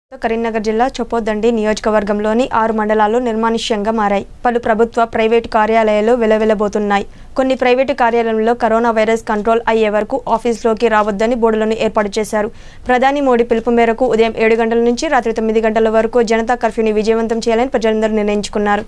కరీంనగర్ జిల్లా చొప్పొద్దండి నియోజకవర్గంలోని ఆరు మండలాలు నిర్మానుష్యంగా మారాయి పలు ప్రభుత్వ ప్రైవేటు కార్యాలయాలు వెలవెలబోతున్నాయి కొన్ని ప్రైవేటు కార్యాలయంలో కరోనా వైరస్ కంట్రోల్ అయ్యే వరకు ఆఫీసులోకి రావద్దని బోర్డులను ఏర్పాటు చేశారు ప్రధాని మోడీ పిలుపు మేరకు ఉదయం ఏడు గంటల నుంచి రాత్రి తొమ్మిది గంటల వరకు జనతా కర్ఫ్యూని విజయవంతం చేయాలని ప్రజలందరూ నిర్ణయించుకున్నారు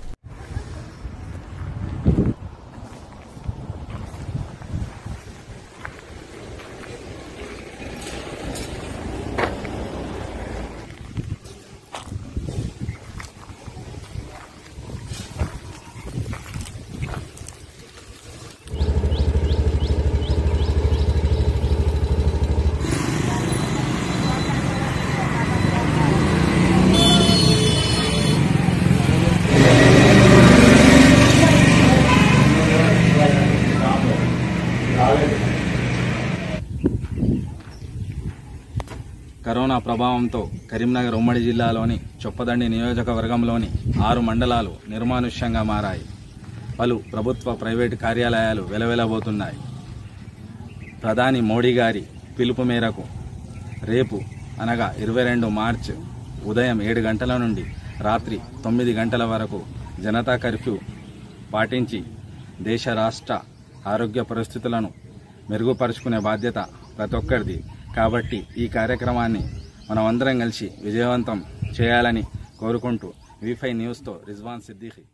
కరోనా ప్రభావంతో కరీంనగర్ ఉమ్మడి జిల్లాలోని చొప్పదండి నియోజకవర్గంలోని ఆరు మండలాలు నిర్మానుష్యంగా మారాయి పలు ప్రభుత్వ ప్రైవేటు కార్యాలయాలు వెలవెలబోతున్నాయి ప్రధాని మోడీ గారి పిలుపు మేరకు రేపు అనగా ఇరవై రెండు మార్చ్ ఉదయం ఏడు గంటల నుండి రాత్రి తొమ్మిది గంటల వరకు జనతా కర్ఫ్యూ పాటించి దేశ రాష్ట్ర ఆరోగ్య పరిస్థితులను మెరుగుపరుచుకునే బాధ్యత ప్రతి ఒక్కరిది కాబట్టి ఈ కార్యక్రమాన్ని మనమందరం కలిసి విజయవంతం చేయాలని కోరుకుంటూ విఫై న్యూస్తో రిజ్వాన్ సిద్దిఖీ